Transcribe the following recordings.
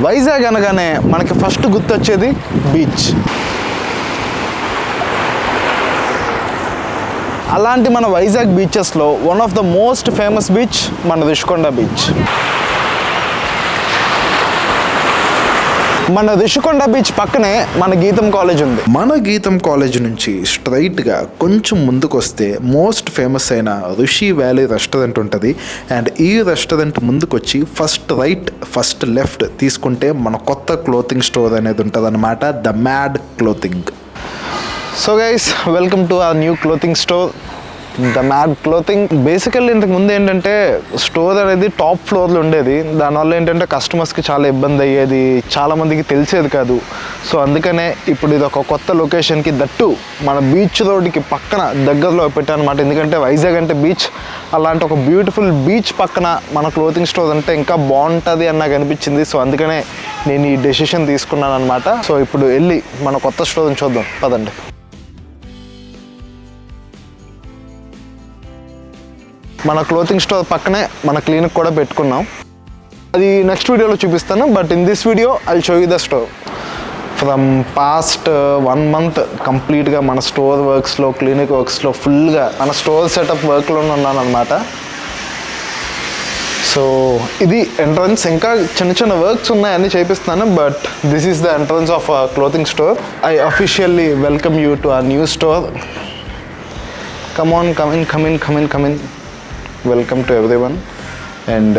వైజాగ్ అనగానే మనకి ఫస్ట్ గుర్తొచ్చేది బీచ్ అలాంటి మన వైజాగ్ బీచెస్లో one of the most famous beach మన రిషికొండ బీచ్ మన రిషికొండ బీచ్ పక్కనే మన గీతం కాలేజ్ ఉంది మన గీతం కాలేజ్ నుంచి స్ట్రైట్గా కొంచెం ముందుకు వస్తే మోస్ట్ ఫేమస్ అయిన ఋషి వ్యాలీ రెస్టారెంట్ ఉంటుంది అండ్ ఈ రెస్టారెంట్ ముందుకు వచ్చి ఫస్ట్ రైట్ ఫస్ట్ లెఫ్ట్ తీసుకుంటే మన కొత్త క్లోతింగ్ స్టోర్ అనేది ఉంటుంది అనమాట the mad clothing so guys welcome to a new clothing store the mad clothing basically ఇంతకు ముందు ఏంటంటే స్టోర్ అనేది టాప్ ఫ్లోర్లో ఉండేది దానివల్ల ఏంటంటే కస్టమర్స్కి చాలా ఇబ్బంది అయ్యేది చాలా మందికి తెలిసేది కాదు సో అందుకనే ఇప్పుడు ఇది ఒక కొత్త లొకేషన్కి దట్టు మన బీచ్ రోడ్డుకి పక్కన దగ్గరలో పెట్టానమాట ఎందుకంటే వైజాగ్ అంటే బీచ్ అలాంటి ఒక బ్యూటిఫుల్ బీచ్ పక్కన మన క్లోతింగ్ స్టోర్ అంటే ఇంకా బాగుంటుంది అని నాకు అనిపించింది సో అందుకనే నేను ఈ డెసిషన్ తీసుకున్నాను అనమాట సో ఇప్పుడు వెళ్ళి మన కొత్త స్టోర్ని చూద్దాం పదండి మన క్లోతింగ్ స్టోర్ పక్కనే మన క్లినిక్ కూడా పెట్టుకున్నాం అది నెక్స్ట్ వీడియోలో చూపిస్తాను but in this video I show you the store from past one month కంప్లీట్గా మన స్టోర్ వర్క్స్లో క్లినిక్ వర్క్స్లో ఫుల్గా మన స్టోర్ సెటప్ వర్క్లోనే ఉన్నాను అనమాట సో ఇది ఎంట్రన్స్ ఇంకా చిన్న చిన్న వర్క్స్ ఉన్నాయి అన్ని చేపిస్తున్నాను but this is the entrance of clothing store I officially welcome you to a new store come on coming coming coming coming welcome to everyone and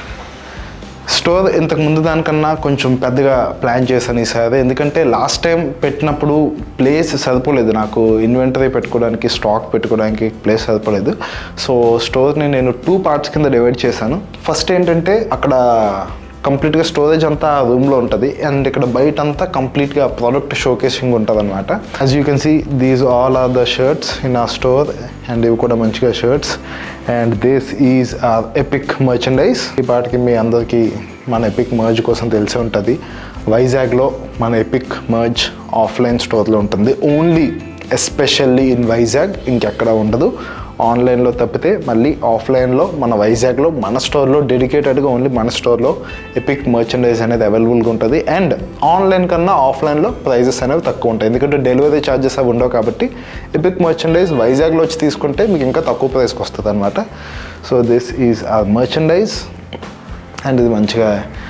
store ఇంతకు ముందు దానికన్నా కొంచెం పెద్దగా ప్లాన్ చేశాను ఈసారి ఎందుకంటే లాస్ట్ టైం పెట్టినప్పుడు place సరిపోలేదు నాకు ఇన్వెంటరీ పెట్టుకోవడానికి స్టాక్ పెట్టుకోవడానికి ప్లేస్ సరిపోలేదు సో స్టోర్ని నేను టూ పార్ట్స్ కింద డివైడ్ చేశాను ఫస్ట్ ఏంటంటే అక్కడ కంప్లీట్గా స్టోరేజ్ అంతా రూమ్లో ఉంటుంది అండ్ ఇక్కడ బయట అంతా కంప్లీట్గా ప్రోడక్ట్ షోకేసింగ్ ఉంటుంది అనమాట as you can see these all are the shirts in a store and ఇవి కూడా మంచిగా shirts and this is our epic merchandise ఈ పాటికి మీ అందరికీ మన ఎపిక్ మర్జ్ కోసం తెలిసే ఉంటుంది వైజాగ్లో మన ఎపిక్ మర్జ్ ఆఫ్లైన్ స్టోర్లో ఉంటుంది ఓన్లీ ఎస్పెషల్లీ ఇన్ వైజాగ్ ఇంకెక్కడ ఉండదు ఆన్లైన్లో తప్పితే మళ్ళీ ఆఫ్లైన్లో మన వైజాగ్లో మన స్టోర్లో డెడికేటెడ్గా ఓన్లీ మన స్టోర్లో ఎపిక్ మర్చెండైజ్ అనేది అవైలబుల్గా ఉంటుంది అండ్ ఆన్లైన్ కన్నా ఆఫ్లైన్లో ప్రైజెస్ అనేవి తక్కువ ఉంటాయి ఎందుకంటే డెలివరీ ఛార్జెస్ అవి ఉండవు కాబట్టి ఎపిక్ మర్చెండైజ్ వైజాగ్లో వచ్చి తీసుకుంటే మీకు ఇంకా తక్కువ ప్రైస్కి వస్తుంది అనమాట so this is a merchandise and ఇది మంచిగా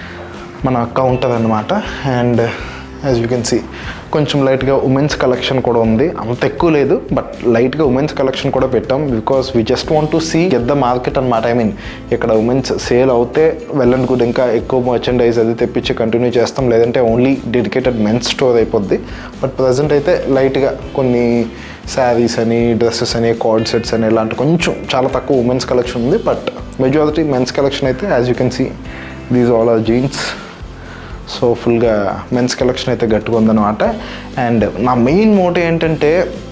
మన కౌంటర్ అనమాట and as you can see కొంచెం లైట్గా ఉమెన్స్ కలెక్షన్ కూడా ఉంది అంత ఎక్కువ లేదు బట్ లైట్గా ఉమెన్స్ కలెక్షన్ కూడా పెట్టాం because we just want to see get the market అనమాట ఐ మీన్ ఇక్కడ ఉమెన్స్ సేల్ అవుతే వెళ్ళండి కూడా ఇంకా ఎక్కువ మర్చెండైజ్ అది తెప్పించి కంటిన్యూ చేస్తాం లేదంటే ఓన్లీ డెడికేటెడ్ మెన్స్ స్టోర్ అయిపోద్ది బట్ ప్రజెంట్ అయితే లైట్గా కొన్ని శారీస్ అని డ్రెస్సెస్ అని కార్డ్ సెట్స్ అని ఇలాంటి కొంచెం చాలా తక్కువ ఉమెన్స్ కలెక్షన్ ఉంది బట్ మెజారిటీ మెన్స్ కలెక్షన్ అయితే as you can see these all are jeans so ఫుల్గా మెన్స్ కలెక్షన్ అయితే గట్టిగా ఉందన్నమాట అండ్ నా మెయిన్ మోటివ్ ఏంటంటే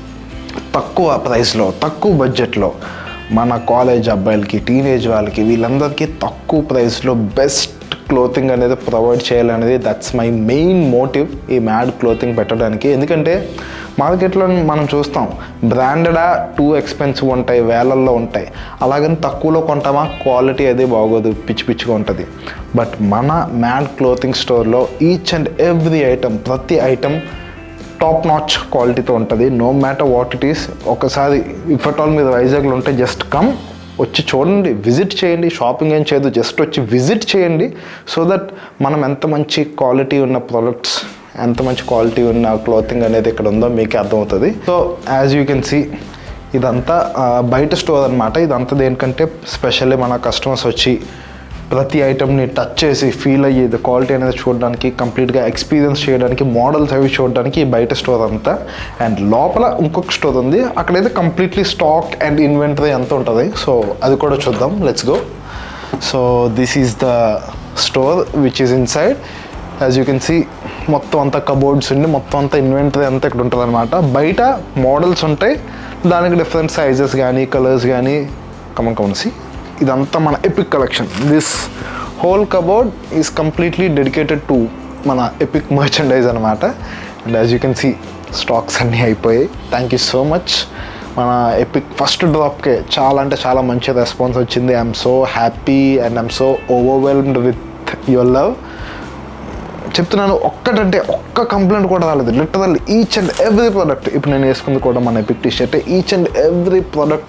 తక్కువ ప్రైస్లో తక్కువ బడ్జెట్లో మన కాలేజ్ అబ్బాయిలకి టీనేజ్ వాళ్ళకి వీళ్ళందరికీ తక్కువ ప్రైస్లో బెస్ట్ క్లోతింగ్ అనేది ప్రొవైడ్ చేయాలనేది దట్స్ మై మెయిన్ మోటివ్ ఈ మ్యాడ్ క్లోతింగ్ పెట్టడానికి ఎందుకంటే మార్కెట్లో మనం చూస్తాం బ్రాండెడా టూ ఎక్స్పెన్సివ్ ఉంటాయి వేలల్లో ఉంటాయి అలాగని తక్కువలో కొంటామా క్వాలిటీ అది బాగోదు పిచ్చి పిచ్చిగా ఉంటుంది బట్ మన మ్యాడ్ క్లోతింగ్ స్టోర్లో ఈచ్ అండ్ ఎవ్రీ ఐటమ్ ప్రతి ఐటమ్ టాప్ నాచ్ క్వాలిటీతో ఉంటుంది no matter what it is ఒకసారి ఇఫ్ అట్ ఆల్ మీరు వైజాగ్లో ఉంటే జస్ట్ కమ్ వచ్చి చూడండి విజిట్ చేయండి షాపింగ్ ఏం చేయదు జస్ట్ వచ్చి విజిట్ చేయండి సో దట్ మనం ఎంత మంచి క్వాలిటీ ఉన్న ప్రోడక్ట్స్ ఎంత మంచి క్వాలిటీ ఉన్న క్లోతింగ్ అనేది ఇక్కడ ఉందో మీకే అర్థమవుతుంది so as you can see ఇదంతా ఆ, బయట స్టోర్ అనమాట ఇదంతా దేనికంటే స్పెషల్లీ మన కస్టమర్స్ వచ్చి ప్రతి ఐటమ్ని టచ్ చేసి ఫీల్ అయ్యేది క్వాలిటీ అనేది చూడడానికి కంప్లీట్గా ఎక్స్పీరియన్స్ చేయడానికి మోడల్స్ అవి చూడడానికి ఈ బయట స్టోర్ అంతా అండ్ లోపల ఇంకొక స్టోర్ ఉంది అక్కడైతే కంప్లీట్లీ స్టాక్ అండ్ ఇన్వెంటరీ అంతా ఉంటుంది సో అది కూడా చూద్దాం let's go so this is the store which is inside as you can see మొత్తం అంతా కబోర్డ్స్ ఉండి మొత్తం అంతా ఇన్వెంటరీ అంతా ఇక్కడ ఉంటుంది అనమాట బయట మోడల్స్ ఉంటాయి దానికి డిఫరెంట్ సైజెస్ కానీ కలర్స్ కానీ కమన్ కమన్ సి ఇదంతా మన epic collection this whole cupboard is completely dedicated to మన ఎపిక్ మర్చెండైజ్ అనమాట and as you can see stocks అన్నీ అయిపోయాయి థ్యాంక్ యూ సో మచ్ మన ఎపిక్ ఫస్ట్ డ్రాప్కే చాలా అంటే చాలా మంచి రెస్పాన్స్ వచ్చింది I'm so happy and I'm so overwhelmed with your love చెప్తున్నాను ఒక్కటంటే ఒక్క కంప్లైంట్ కూడా రాలేదు literal each and every product ఇప్పుడు నేను వేసుకుంది కూడా మన epic T shirt each and every product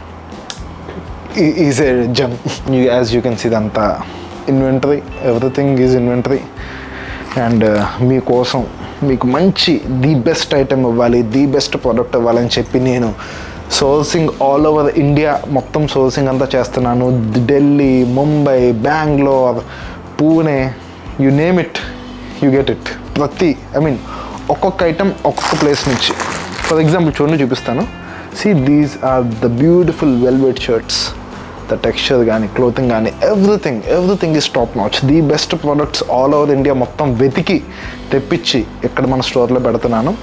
is a gem as you can see ఇదంతా inventory everything is inventory and మీకోసం మీకు మంచి ది బెస్ట్ ఐటెం ఇవ్వాలి ది బెస్ట్ ప్రోడక్ట్ ఇవ్వాలని చెప్పి నేను సోర్సింగ్ ఆల్ ఓవర్ ఇండియా మొత్తం సోర్సింగ్ అంతా చేస్తున్నాను Delhi Mumbai Bengaluru Pune you name it you get it ప్రతి ఐ మీన్ ఒక్కొక్క ఐటెం ఒక్కొక్క ప్లేస్ నుంచి ఫర్ ఎగ్జాంపుల్ చూడండి చూపిస్తాను see these are the beautiful velvet shirts the texture కానీ క్లోతింగ్ కానీ everything everything is top notch the best products all over India మొత్తం వెతికి తెప్పించి ఇక్కడ మన స్టోర్లో పెడుతున్నాను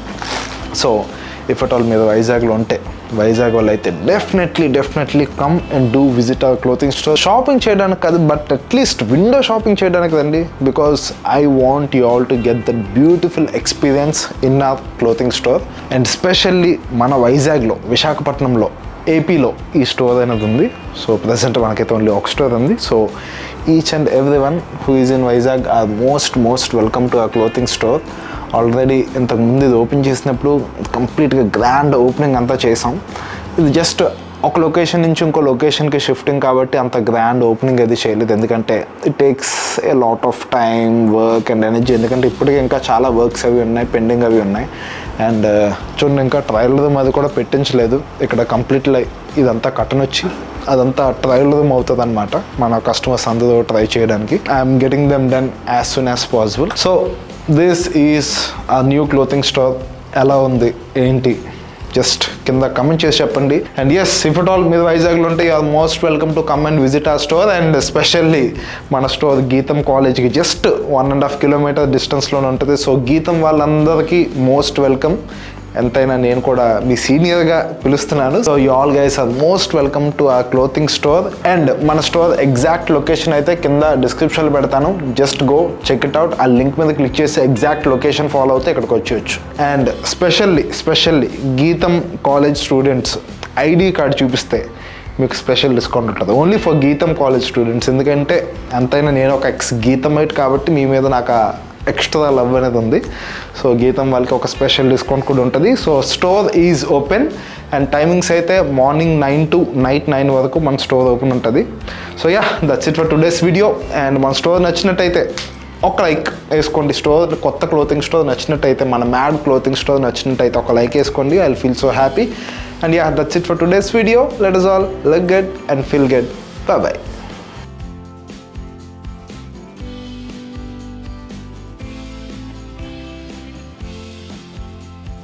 సో ఇఫ్ అట్ ఆల్ మీరు వైజాగ్లో ఉంటే వైజాగ్ వాళ్ళు అయితే definitely definitely come and do visit our clothing store shopping చేయడానికి కాదు బట్ అట్లీస్ట్ విండో షాపింగ్ చేయడానికి రండి because I want you all to get that beautiful experience in our clothing store and specially మన వైజాగ్లో విశాఖపట్నంలో ఏపీలో ఈ స్టోర్ అనేది ఉంది సో ప్రజెంట్ మనకైతే ఓన్లీ ఒక స్టోర్ ఉంది so each and every one who is in Vizag are most most welcome to a clothing store already ఇంతకు ముందు ఇది ఓపెన్ చేసినప్పుడు కంప్లీట్గా గ్రాండ్ ఓపెనింగ్ అంతా చేసాం ఇది జస్ట్ ఒక లొకేషన్ నుంచి ఇంకో లొకేషన్కి షిఫ్టింగ్ కాబట్టి అంత గ్రాండ్ ఓపెనింగ్ అది చేయలేదు ఎందుకంటే it takes a lot of time work and energy ఎందుకంటే ఇప్పటికీ ఇంకా చాలా వర్క్స్ అవి ఉన్నాయి పెండింగ్ అవి ఉన్నాయి అండ్ చూడండి ఇంకా ట్రయల్ రూమ్ అది కూడా పెట్టించలేదు ఇక్కడ కంప్లీట్లీ ఇదంతా కట్టన్ వచ్చి అదంతా ట్రయల్ రూమ్ అవుతుంది అనమాట మన కస్టమర్స్ అందరూ ట్రై చేయడానికి I'm getting them done as soon as possible so this is a new clothing store ఎలా ఉంది ఏంటి జస్ట్ కింద కమెంట్ చేసి చెప్పండి and yes if it all మీరు వైజాగ్లో ఉంటే are most welcome to come and visit a store and specially మన స్టోర్ గీతం కాలేజ్కి just one and half kilometre డిస్టెన్స్లోనే ఉంటుంది సో గీతం వాళ్ళందరికీ మోస్ట్ వెల్కమ్ ఎంతైనా నేను కూడా మీ సీనియర్గా పిలుస్తున్నాను so you all guys are most welcome to a clothing store and మన స్టోర్ ఎగ్జాక్ట్ లొకేషన్ అయితే కింద డిస్క్రిప్షన్లో పెడతాను just go check it out ఆ లింక్ మీద క్లిక్ చేసి ఎగ్జాక్ట్ లొకేషన్ ఫాలో అవుతే ఇక్కడికి వచ్చేయచ్చు and specially specially GITAM college students ID card చూపిస్తే మీకు స్పెషల్ డిస్కౌంట్ ఉంటుంది only for GITAM college students ఎందుకంటే ఎంతైనా నేను ఒక ఎక్స్ గీతమైట్ కాబట్టి మీ మీద నాకు ఆ ఎక్స్ట్రా లవ్ అనేది ఉంది సో గీతం వాళ్ళకి ఒక స్పెషల్ డిస్కౌంట్ కూడా ఉంటుంది so store is open and timings అయితే morning nine to night nine వరకు మన స్టోర్ ఓపెన్ ఉంటుంది so ya that's it for today's video and మన స్టోర్ నచ్చినట్టయితే ఒక లైక్ వేసుకోండి స్టోర్ కొత్త క్లోతింగ్ స్టోర్ నచ్చినట్టయితే మన మ్యాడ్ క్లోతింగ్ స్టోర్ నచ్చినట్టయితే ఒక లైక్ వేసుకోండి I feel so happy and ya that's it for today's video let us all luck get and feel get bye